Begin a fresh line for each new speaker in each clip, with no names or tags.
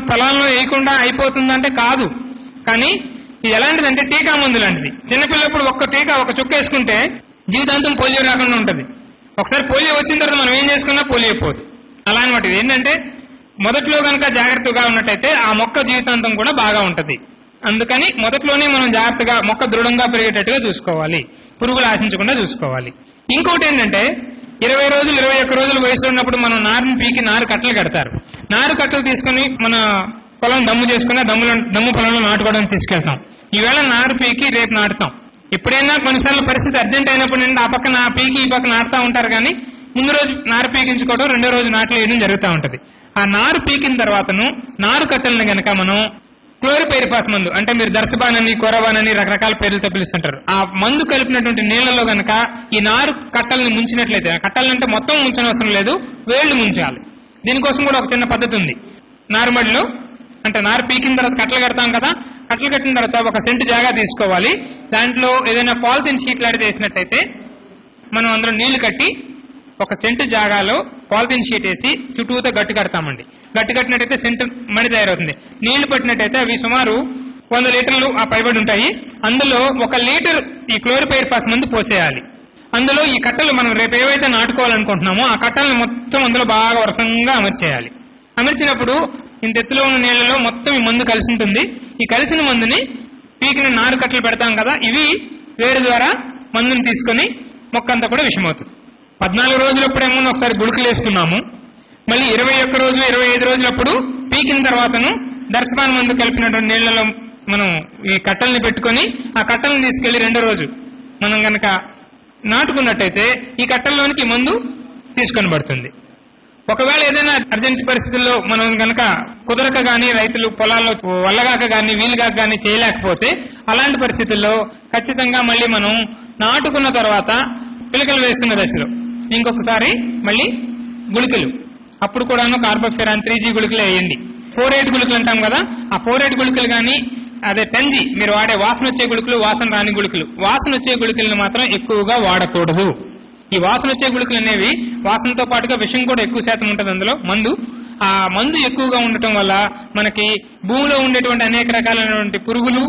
పొలంలో వేయకుండా అయిపోతుందంటే కాదు కానీ ఇది ఎలాంటిదంటే టీకా మందు లాంటిది చిన్నపిల్లప్పుడు ఒక్క టీకా ఒక చుక్క వేసుకుంటే జీవితాంతం పోలియో రాకుండా ఉంటుంది ఒకసారి పోలియో వచ్చిన తర్వాత మనం ఏం చేసుకున్నా పోలియో పోదు అలా అనమాట ఇది ఏంటంటే మొదట్లో కనుక జాగ్రత్తగా ఉన్నట్టయితే ఆ మొక్క జీవితాంతం కూడా బాగా ఉంటది అందుకని మొదట్లోనే మనం జాగ్రత్తగా మొక్క దృఢంగా పెరిగేటట్టుగా చూసుకోవాలి పురుగులు ఆశించకుండా చూసుకోవాలి ఇంకోటి ఏంటంటే ఇరవై రోజులు ఇరవై ఒక్క రోజులు వయసులో ఉన్నప్పుడు మనం నారుని పీకి నారు కట్టలు కడతారు నారు కట్టలు తీసుకుని మన పొలం దమ్ము చేసుకుని ఆ దమ్ములో దమ్ము పొలంలో నాటుకోవడానికి తీసుకెళ్తాం ఈవేళ నారు పీకి రేపు నాటుతాం ఎప్పుడైనా కొన్నిసార్లు పరిస్థితి అర్జెంట్ అయినప్పుడు నుండి ఆ పక్క నా పీకి ఈ పక్క నాటుతా ఉంటారు కానీ ముందు రోజు నారు పీకించుకోవడం రెండో రోజు నాట్లు వేయడం జరుగుతూ ఉంటది ఆ నారు పీకిన తర్వాతను నారు కట్టెలను గనక మనం క్లోరిపైరిపాస్ మందు అంటే మీరు దర్శబానని కొరబానని రకరకాల పేర్లతో పిలుస్తుంటారు ఆ మందు కలిపినటువంటి నీళ్లలో గనక ఈ నారు కట్టల్ని ముంచినట్లయితే ఆ కట్టలంటే మొత్తం ముంచనవసరం లేదు వేళ్లు ముంచాలి దీనికోసం కూడా ఒక చిన్న పద్ధతి ఉంది నారుమడిలో అంటే నారు పీకిన తర్వాత కట్టలు కడతాం కదా కట్టలు కట్టిన తర్వాత ఒక సెంటు జాగా తీసుకోవాలి దాంట్లో ఏదైనా పాలిథిన్ షీట్ లాంటిది వేసినట్టయితే మనం అందులో నీళ్లు కట్టి ఒక సెంటు జాగాలో పాలిథిన్ షీట్ వేసి చుట్టూతో గట్టి కడతామండి గట్టి కట్టినట్టయితే సెంటు మడి తయారవుతుంది నీళ్లు పట్టినట్టయితే అవి సుమారు వంద లీటర్లు ఆ పైబడి ఉంటాయి అందులో ఒక లీటర్ ఈ క్లోరిపైర్ పాస్ మందు పోసేయాలి అందులో ఈ కట్టలు మనం రేపు ఏవైతే నాటుకోవాలనుకుంటున్నామో ఆ కట్టలను మొత్తం అందులో బాగా వరుసంగా అమర్చేయాలి అమర్చినప్పుడు ఇంత ఎత్తులో ఉన్న నీళ్లలో మొత్తం ఈ మందు కలిసి ఉంటుంది ఈ కలిసిన మందుని పీకిన నారు కట్టలు పెడతాం కదా ఇవి వేరు ద్వారా మందుని తీసుకొని మొక్క అంతా కూడా విషమవుతుంది పద్నాలుగు రోజులప్పుడేమో ఒకసారి గుళికలు వేసుకున్నాము మళ్ళీ ఇరవై ఒక్క రోజులు ఇరవై ఐదు రోజులప్పుడు పీకిన తర్వాతను దర్శపాన మందు కలిపినటువంటి నీళ్లలో మనం ఈ కట్టల్ని పెట్టుకొని ఆ కట్టల్ని తీసుకెళ్లి రెండో రోజు మనం గనక నాటుకున్నట్టయితే ఈ కట్టల్లోనికి ఈ మందు తీసుకొని పడుతుంది ఒకవేళ ఏదైనా అర్జెంట్ పరిస్థితుల్లో మనం గనక కుదరక గాని రైతులు పొలాల్లో వల్లగాక గాని వీలుగాక గాని చేయలేకపోతే అలాంటి పరిస్థితుల్లో ఖచ్చితంగా మళ్ళీ మనం నాటుకున్న తర్వాత పిలకలు వేస్తున్న దశలో ఇంకొకసారి మళ్ళీ గుళికలు అప్పుడు కూడాను కార్బోఫెరాన్ త్రీ జీ గుళికలు వేయండి ఫోర్ ఎయిట్ గుళికలు అంటాం కదా ఆ ఫోర్ ఎయిట్ గుళికలు కానీ అదే టెన్ జీ మీరు వాడే వాసన వచ్చే గుళికలు వాసన రాని గుళికలు వాసన వచ్చే గుళికలను మాత్రం ఎక్కువగా వాడకూడదు ఈ వాసన వచ్చే గుళికలు అనేవి వాసనతో పాటుగా విషం కూడా ఎక్కువ శాతం ఉంటుంది అందులో మందు ఆ మందు ఎక్కువగా ఉండటం వల్ల మనకి భూమిలో ఉండేటువంటి అనేక రకాలైనటువంటి పురుగులు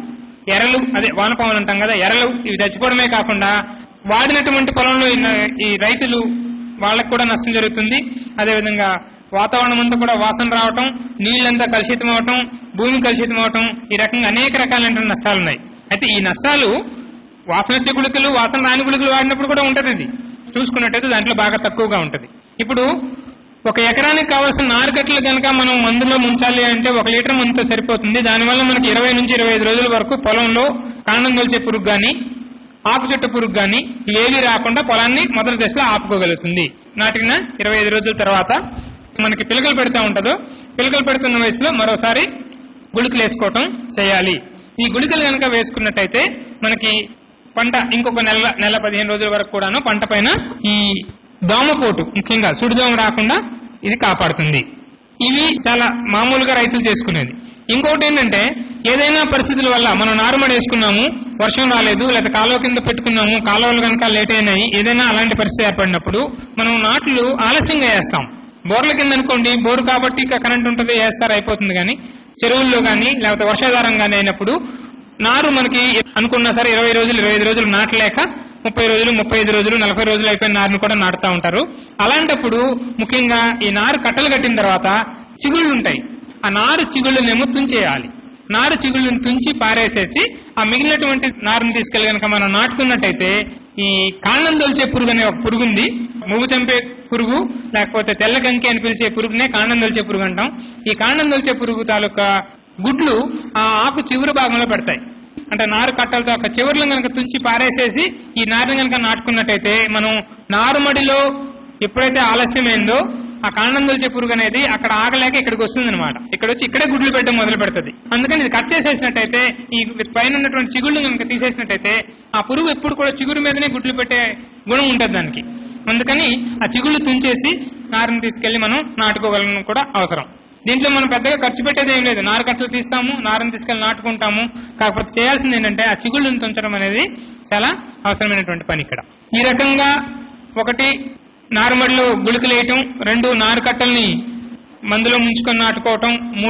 ఎరలు అదే వానపాములు అంటాం కదా ఎరలు ఇవి చచ్చిపోవడమే కాకుండా వాడినటువంటి పొలంలో ఈ న- ఈ రైతులు వాళ్ళకు కూడా నష్టం జరుగుతుంది అదేవిధంగా వాతావరణం అంతా కూడా వాసన రావటం నీళ్ళంతా కలుషితం అవటం భూమి కలుషితం అవటం ఈ రకంగా అనేక రకాలైనటువంటి నష్టాలు ఉన్నాయి అయితే ఈ నష్టాలు వాసన వచ్చే గుళికలు వాసన రాని గుళికలు వాడినప్పుడు కూడా ఉంటది ఇది చూసుకున్నట్టయితే దాంట్లో బాగా తక్కువగా ఉంటది ఇప్పుడు ఒక ఎకరానికి కావాల్సిన నారుకట్లు కనుక మనం మందులో ముంచాలి అంటే ఒక లీటర్ మందుతో సరిపోతుంది దానివల్ల మనకి ఇరవై నుంచి ఇరవై ఐదు రోజుల వరకు పొలంలో కాండం దొలిచే పురుగు గాని ఆకు చెట్టు పురుగు గాని ఏది రాకుండా పొలాన్ని మొదటి దశలో ఆపుకోగలుగుతుంది నాటిన ఇరవై ఐదు రోజుల తర్వాత మనకి పిలకలు పెడతా ఉంటుందో పిలకలు పెడుతున్న వయసులో మరోసారి గుళికలు వేసుకోవటం చేయాలి ఈ గుళికలు కనుక వేసుకున్నట్టయితే మనకి పంట ఇంకొక నెల నెల పదిహేను రోజుల వరకు కూడాను పంట పైన ఈ దోమపోటు ముఖ్యంగా సుడిదోమ రాకుండా ఇది కాపాడుతుంది ఇవి చాలా మామూలుగా రైతులు చేసుకునేది ఇంకోటి ఏంటంటే ఏదైనా పరిస్థితుల వల్ల మనం నారుమడి వేసుకున్నాము వర్షం రాలేదు లేదా కాలువ కింద పెట్టుకున్నాము కాలువలు కనుక లేట్ అయినాయి ఏదైనా అలాంటి పరిస్థితి ఏర్పడినప్పుడు మనం నాట్లు ఆలస్యంగా వేస్తాం బోర్ల కింద అనుకోండి బోరు కాబట్టి ఇక కరెంట్ ఉంటుంది వేస్తారు అయిపోతుంది కానీ చెరువుల్లో కానీ లేకపోతే వర్షాధారం కానీ అయినప్పుడు నారు మనకి అనుకున్నా సరే ఇరవై రోజులు ఇరవై ఐదు రోజులు నాటలేక ముప్పై రోజులు ముప్పై ఐదు రోజులు నలభై రోజులు అయిపోయిన నారును కూడా నాటుతా ఉంటారు అలాంటప్పుడు ముఖ్యంగా ఈ నారు కట్టలు కట్టిన తర్వాత చిగుళ్ళు ఉంటాయి ఆ నారు చిగుళ్ళనేమో తుంచేయాలి నారు చిగుళ్ళని తుంచి పారేసేసి ఆ మిగిలినటువంటి నారుని తీసుకెళ్ళి కనుక మనం నాటుకున్నట్టయితే ఈ కాండం దొల్చే పురుగు అనే ఒక పురుగు ఉంది మువ్వు చంపే పురుగు లేకపోతే తెల్ల గంకి అని పిలిచే పురుగునే కాండం దొల్చే పురుగు అంటాం ఈ కాండం దొల్చే పురుగు తాలూకా గుడ్లు ఆ ఆకు చివరి భాగంలో పెడతాయి అంటే నారు కట్టలతో ఒక చివర్లను కనుక తుంచి పారేసేసి ఈ నారుని కనుక నాటుకున్నట్టయితే మనం నారుమడిలో ఎప్పుడైతే ఆలస్యమైందో ఆ కాండం దొలిచే పురుగు అనేది అక్కడ ఆగలేక ఇక్కడికి వస్తుంది అనమాట ఇక్కడ వచ్చి ఇక్కడే గుడ్లు పెట్టడం మొదలు పెడుతుంది అందుకని ఇది కట్ చేసేసినట్టయితే ఈ పైన ఉన్నటువంటి చిగుళ్ళు కనుక తీసేసినట్టయితే ఆ పురుగు ఎప్పుడు కూడా చిగురు మీదనే గుడ్లు పెట్టే గుణం ఉంటుంది దానికి అందుకని ఆ చిగుళ్ళు తుంచేసి నారుని తీసుకెళ్లి మనం నాటుకోగలం కూడా అవసరం దీంట్లో మనం పెద్దగా ఖర్చు పెట్టేది ఏం లేదు నారు కట్టలు తీస్తాము నారుని తీసుకెళ్లి నాటుకుంటాము కాకపోతే చేయాల్సింది ఏంటంటే ఆ చిగుళ్ళను తుంచడం అనేది చాలా అవసరమైనటువంటి పని ఇక్కడ ఈ రకంగా ఒకటి నారుమడిలో గుళికలు వేయటం రెండు నారు కట్టల్ని మందులో ముంచుకొని నాటుకోవటం మూడు